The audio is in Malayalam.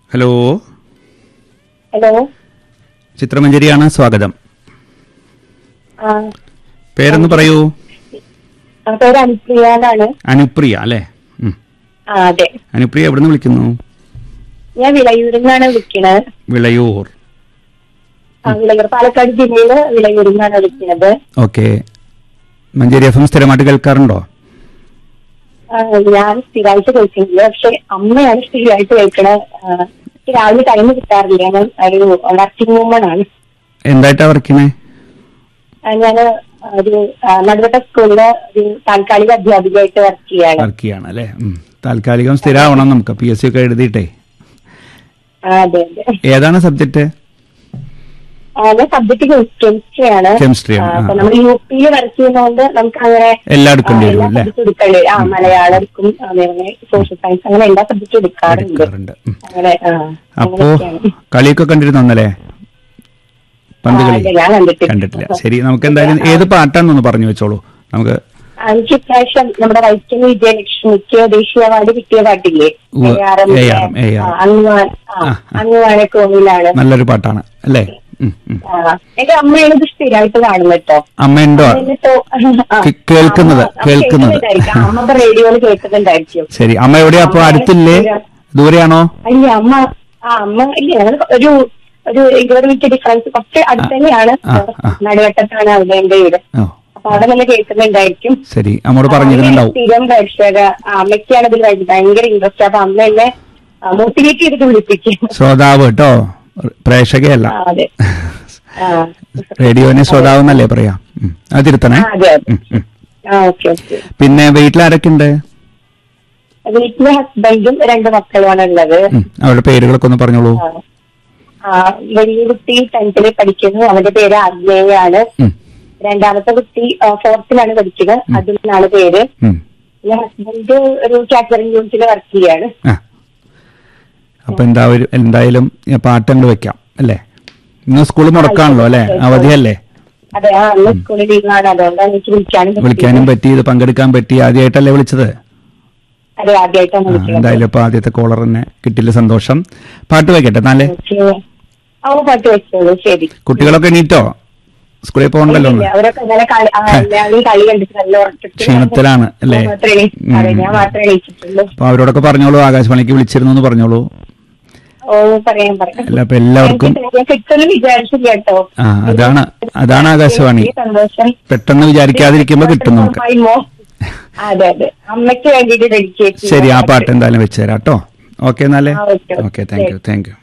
ഹലോ ഹലോ ചിത്രമഞ്ജരിയാണ് സ്വാഗതം ആ പേരൊന്ന് പറയൂ ആ, പേര് അനുപ്രിയ എന്നാണ് അനുപ്രിയ അല്ലേ ഉം. ആ അതെ അനുപ്രിയ എവിടുന്ന് വിളിക്കുന്നു ഞാൻ വിളയൂരിന്നാണ് വിളിക്കണത് വിളയൂർ ആ, വിളയൂർ പാലക്കാട് ജില്ലയില് വിളയൂരിന്നാണ് വിളിക്കുന്നത് ഓക്കെ മഞ്ചേരി എഫ് എം സ്ഥിരമായിട്ട് കേൾക്കാറുണ്ടോ ആ, ഞാൻ സ്ഥിരമായിട്ട് കേൾക്കുന്നില്ല പക്ഷെ അമ്മയാണ് സ്ഥിരമായിട്ട് കേൾക്കണത് ആ, എനിക്ക് രാവിലെ ടൈം കിട്ടാറില്ല ഞാൻ ഒരു വർക്കിംഗ് വുമൺ ആണ് എന്തായിട്ടാ വർക്കിനെ ഞാൻ ഒരു ആ, നടുവട്ട സ്കൂളിലെ ഒരു താൽക്കാലിക അധ്യാപികയായിട്ട് വർക്ക് ചെയ്യാണ് വർക്ക് ചെയ്യാണ് അല്ലേ ഉം. താൽക്കാലികം സ്ഥിരമാവണം നമുക്ക് പി എസ് സി ഒക്കെ എഴുതിയിട്ടേ ആ, അതെ അതെ ഏതാണ് സബ്ജക്റ്റ് ആ, ഞാൻ സബ്ജക്ട് കെമിസ്ട്രി ആണ് Chemistry ആണ്, അപ്പൊ ആ. നമ്മൾ യു പിയിൽ വർക്ക് ചെയ്യുന്നതുകൊണ്ട് നമുക്ക് അങ്ങനെ എല്ലാം എടുക്കേണ്ടി ആ, വരും എല്ലാ അല്ലേ സബ്ജക്റ്റും എടുക്കേണ്ടി വരും. ആ മലയാളം എടുക്കും അതേപോലെ സോഷ്യൽ സയൻസ് അങ്ങനെ എല്ലാ സബ്ജക്റ്റും എടുക്കാറുണ്ട് എടുക്കാറുണ്ട് ഉം. അങ്ങനെ ആ, അപ്പോ അങ്ങനെയൊക്കെയാണ്. കളിയൊക്കെ കണ്ടിരുന്നു അന്നല്ലേ പന്ത് ആ, കളി ഇല്ല, ഞാൻ കണ്ടിട്ടില്ല. കണ്ടിട്ടില്ല ശരി നമുക്ക് എന്തായാലും ഏത് പാട്ടാണെന്നൊന്ന് പറഞ്ഞു വെച്ചോളൂ നമുക്ക് ആ, എനിക്ക് ഇപ്രാവശ്യം നമ്മുടെ വൈക്കം വിജയലക്ഷ്മിക്ക് ദേശീയ അവാർഡ് കിട്ടിയ പാട്ടില്ലേ ഉവ്വ്. ARM ന്റെ, ARM, ARM. ആ, അങ്ങുവാൻ ആ, ആ, ആ. അങ്ങുവാനെ കോവിലാണ് നല്ലൊരു പാട്ടാണ് അല്ലേ ഉം, ഉം. ആ, എന്റെ അമ്മയാണ് ഇത് സ്ഥിരമായിട്ട് കാണുന്നത് കേട്ടോ അമ്മയുണ്ടോ എന്നിട്ടോ, ആ, കേ- കേൾക്കുന്നത്, അമ്മ- കേൾക്കുന്നത്. കേൾക്കുന്നുണ്ടായിരിക്കും. ആ, അമ്മ ഇപ്പൊ റേഡിയോയിൽ കേൾക്കുന്നുണ്ടായിരിക്കും ശരി അമ്മ എവിടെയാ അപ്പൊ അടുത്തില്ലേ ദൂരെയാണോ അല്ല അമ്മ ആ അമ്മ ഇല്ല ഞങ്ങൾ ഒരു ഒരു ഇരുപത് മിനിറ്റ് ഡിഫറൻസ് കുറച്ച് അടുത്ത് തന്നെയാണ് ആ, ആ. നടുവട്ടത്താണ് അവിടെ എന്റെ വീട് ഓ അപ്പൊ അവിടെ നല്ല കേൾക്കുന്നുണ്ടായിരിക്കും ശരി അമ്മോട് പറഞ്ഞിരുന്നുണ്ടാവും സ്ഥിരം പ്രേക്ഷക ആ, അമ്മയ്ക്കാണ് ഇതിൽ ഭയ- ഭയങ്കര ഇൻട്രസ്റ്റ് അപ്പൊ അമ്മ എന്നെ മോട്ടിവേറ്റ് ചെയ്തിട്ട് വിളിപ്പിക്കും ശ്രോതാവ് കേട്ടോ പ്രേക്ഷകയല്ല ആ, അതെ ആ റേഡിയോനെ ശ്രോതാവ് എന്നല്ലേ പറയാ ഉം. അത് തിരുത്തണേ ആ, അതെ അതെ ഉം, ഉം. ആ ഓക്കെ ഓക്കെ പിന്നെ വീട്ടിലാരൊക്കെ ഉണ്ട് വീട്ടിലെ ഹസ്ബൻഡും രണ്ട് മക്കളുമാണ് ഉള്ളത് ഉം. അവരുടെ പേരുകളൊക്കെ ഒന്ന് പറഞ്ഞോളൂ ആ. ആ, വലിയ കുട്ടി ടെൻത്തില് പഠിക്കുന്നു അവന്റെ പേര് ആഗ്നേയാണ് ഉം, രണ്ടാമത്തെ കുട്ടി ഫോർത്തിലാണ് പഠിക്കുന്നത് അതിലാണ് പേര് ഉം. പിന്നെ ഹസ്ബൻഡ് ഒരു കാറ്ററിംഗ് യൂണിറ്റിൽ വർക്ക് ചെയ്യാണ് ആ അപ്പൊ എന്തായാലും എന്തായാലും ഈ പാട്ട് അങ്ങോട്ട് വെക്കാം അല്ലേ ഇന്ന് സ്കൂൾ മുടക്കാണല്ലോ അല്ലേ അവധിയല്ലേ അതെ ആ അന്ന് സ്കൂളിൽ ലീവാണ് അതുകൊണ്ടാണ് എനിക്ക് വിളിക്കാനും പറ്റിയത്. വിളിക്കാനും പറ്റി ഇത് പങ്കെടുക്കാൻ പറ്റി ആദ്യമായിട്ടല്ലേ വിളിച്ചത് അതെ ആദ്യമായിട്ടാണ് ആ, വിളിക്കുന്നത് എന്തായാലും ഇപ്പൊ ആദ്യത്തെ കോളർ തന്നെ കിട്ടില്ല സന്തോഷം പാട്ട് വെക്കട്ടെ എന്നാലേ ഓക്കേ. ആ പാട്ട് വെച്ചോളൂ ശരി കുട്ടികളൊക്കെ എണീറ്റോ സ്കൂളിൽ പോകണ്ടല്ലോ ഇല്ല, അവരൊക്കെ ഇന്നലെ കളി ആ, എല്ലാവരും കളി കണ്ടിട്ട് നല്ല ഉറക്കത്തിൽ ക്ഷീണത്തിലാണ് അല്ലേ? ഞാൻ മാത്രമേ എണീ- അതെ ഞാൻ മാത്രമേ എണീച്ചിട്ടുള്ളൂ അപ്പൊ അവരോടൊക്കെ പറഞ്ഞോളൂ ആകാശവാണിക്ക് വിളിച്ചിരുന്നു എന്ന് പറഞ്ഞോളൂ ഓ പറയാം പറയാം അല്ല അപ്പൊ എല്ലാവർക്കും എനിക്ക് ഞാൻ കിട്ടുമെന്ന് വിചാരിച്ചില്ല കേട്ടോ ആ അതാണ് അതാണ് ആകാശവാണി എനിക്ക് സന്തോഷം പെട്ടെന്ന് വിചാരിക്കാതിരിക്കുമ്പോ കിട്ടും നമുക്ക് അമ്മായി മോ. അതെ അതെ അമ്മയ്ക്ക് വേണ്ടിയിട്ട് ഡെഡിക്കേറ്റ് ശരി ആ പാട്ട് എന്തായാലും വെച്ചുതരാം കേട്ടോ ഓക്കെ എന്നാലേ ആ, okay, okay. Okay thank you thank U